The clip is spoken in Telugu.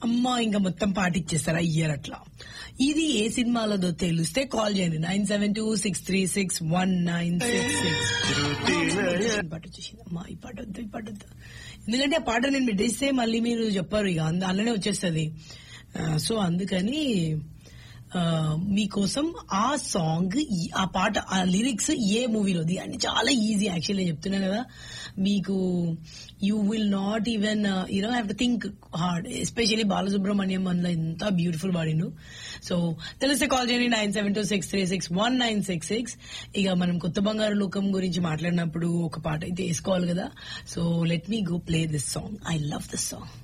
అమ్మా ఇంకా మొత్తం పాటిచ్చేస్తారు అయ్యారు అట్లా ఇది ఏ సినిమాలదో తెలిస్తే కాల్ చేయండి nine seven two six three six one nine six six పాట వచ్చేసింది అమ్మా ఈ పాట వద్దు ఈ పాట వద్దు ఎందుకంటే ఆ పాట నేను పెట్టేస్తే మళ్ళీ మీరు చెప్పారు ఇక అంద- అందులోనే వచ్చేస్తుంది సో అందుకని ఆ, మీకోసం ఆ సాంగ్ ఈ- ఆ పాట ఆ లిరిక్స్ ఏ మూవీలోది అని చాలా ఈజీ యాక్చువల్లీ చెప్తున్నాను కదా మీకు you will not even you know have to think hard especially Balasubrahmanyam అందులో ఎంత బ్యూటిఫుల్ పాడిండు సో తెలిస్తే కాల్ చేయండి nine seven two six three six one nine six six ఇక మనం కొత్త బంగారు లోకం గురించి మాట్లాడినప్పుడు ఒక పాట అయితే వేసుకోవాలి కదా so let me go play this song I love this song